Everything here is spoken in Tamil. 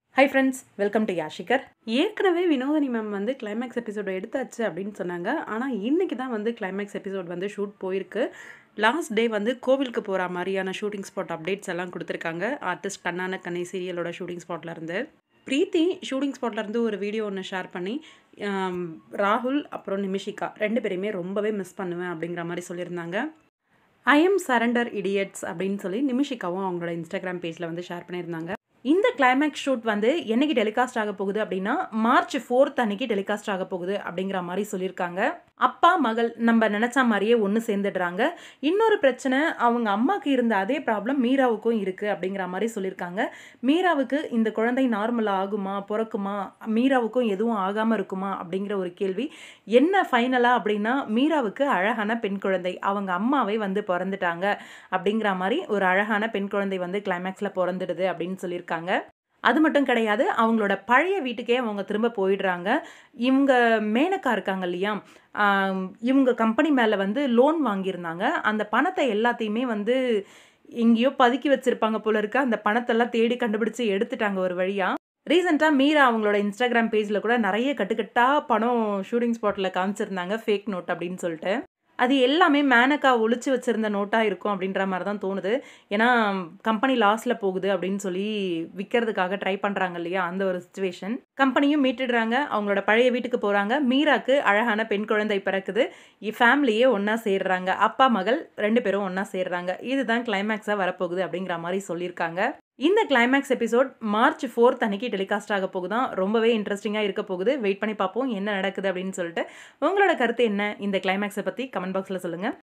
ஹை ஃப்ரெண்ட்ஸ் வெல்கம் டு யாஷிகர் ஏற்கனவே வினோதினி மேம் வந்து கிளைமேக்ஸ் எபிசோட எடுத்தாச்சு அப்படின்னு சொன்னாங்க ஆனால் இன்னைக்கு தான் வந்து கிளைமேக்ஸ் எபிசோட் வந்து ஷூட் போயிருக்கு லாஸ்ட் டே வந்து கோவிலுக்கு போகிற மாதிரியான ஷூட்டிங் ஸ்பாட் அப்டேட்ஸ் எல்லாம் கொடுத்துருக்காங்க ஆர்டிஸ்ட் கண்ணான கண்ணை சீரியலோட ஷூட்டிங் ஸ்பாட்ல இருந்து பிரீத்தி ஷூட்டிங் ஸ்பாட்ல இருந்து ஒரு வீடியோ ஒன்று ஷேர் பண்ணி ஆம், ராகுல் அப்புறம் நிமிஷிகா ரெண்டு பேரையுமே ரொம்பவே மிஸ் பண்ணுவேன் அப்படிங்கிற மாதிரி சொல்லியிருந்தாங்க ஐ எம் சரண்டர் இடியட்ஸ் அப்படின்னு சொல்லி நிமிஷிகாவும் அவங்களோட இன்ஸ்டாகிராம் பேஜில் வந்து ஷேர் பண்ணியிருந்தாங்க இந்த கிளைமேக்ஸ் ஷூட் வந்து என்னைக்கு டெலிகாஸ்ட் ஆக போகுது அப்படின்னா மார்ச் ஃபோர்த் அன்னைக்கு டெலிகாஸ்ட் ஆக போகுது அப்படிங்கிற மாதிரி சொல்லியிருக்காங்க அப்பா மகள் நம்ம நினச்ச மாதிரியே ஒன்று சேர்ந்துடுறாங்க இன்னொரு பிரச்சனை அவங்க அம்மாவுக்கு இருந்த அதே ப்ராப்ளம் மீராவுக்கும் இருக்குது அப்படிங்கிற மாதிரி சொல்லியிருக்காங்க மீராவுக்கு இந்த குழந்தை நார்மலாக ஆகுமா பிறக்குமா மீராவுக்கும் எதுவும் ஆகாமல் இருக்குமா அப்படிங்கிற ஒரு கேள்வி என்ன ஃபைனலாக அப்படின்னா மீராவுக்கு அழகான பெண் குழந்தை அவங்க அம்மாவே வந்து பிறந்துட்டாங்க அப்படிங்கிற மாதிரி ஒரு அழகான பெண் குழந்தை வந்து கிளைமேக்ஸில் பிறந்துடுது அப்படின்னு சொல்லியிருக்காங்க அது மட்டும் கிடையாது அவங்களோட பழைய வீட்டுக்கே அவங்க திரும்ப போயிடுறாங்க இவங்க மேனக்கா இருக்காங்க இல்லையா ஆம், இவங்க கம்பெனி மேலே வந்து லோன் வாங்கியிருந்தாங்க அந்த பணத்தை எல்லாத்தையுமே வந்து எங்கேயோ பதுக்கி வச்சிருப்பாங்க போல இருக்கு அந்த பணத்தெல்லாம் தேடி கண்டுபிடிச்சு எடுத்துட்டாங்க ஒரு வழியா ரீசெண்டாக மீரா அவங்களோட இன்ஸ்டாகிராம் பேஜில் கூட நிறைய கட்டுக்கட்டா பணம் ஷூட்டிங் ஸ்பாட்டில் காமிச்சிருந்தாங்க ஃபேக் நோட் அப்படின்னு சொல்லிட்டு அது எல்லாமே மேனக்கா ஒளிச்சு வச்சிருந்த நோட்டாக இருக்கும் அப்படின்ற மாதிரி தான் தோணுது ஏன்னா கம்பெனி லாஸில் போகுது அப்படின்னு சொல்லி விற்கிறதுக்காக ட்ரை பண்ணுறாங்க இல்லையா அந்த ஒரு சுச்சுவேஷன் கம்பெனியும் மீட்டுடுறாங்க அவங்களோட பழைய வீட்டுக்கு போகிறாங்க மீராக்கு அழகான பெண் குழந்தை பிறக்குது ஃபேமிலியே ஒன்றா சேர்றாங்க அப்பா மகள் ரெண்டு பேரும் ஒன்றா சேர்றாங்க இதுதான் கிளைமேக்ஸாக வரப்போகுது அப்படிங்கிற மாதிரி சொல்லியிருக்காங்க இந்த கிளைமேக்ஸ் எபிசோட் மார்ச் ஃபோர்த் அன்னைக்கு டெலிகாஸ்ட் ஆக போகுதான் ரொம்பவே இன்ட்ரெஸ்டிங்காக இருக்க போகுது வெயிட் பண்ணி பார்ப்போம் என்ன நடக்குது அப்படின்னு சொல்லிட்டு உங்களோட கருத்து என்ன இந்த கிளைமேக்ஸை பற்றி கமெண்ட் பாக்ஸில் சொல்லுங்கள்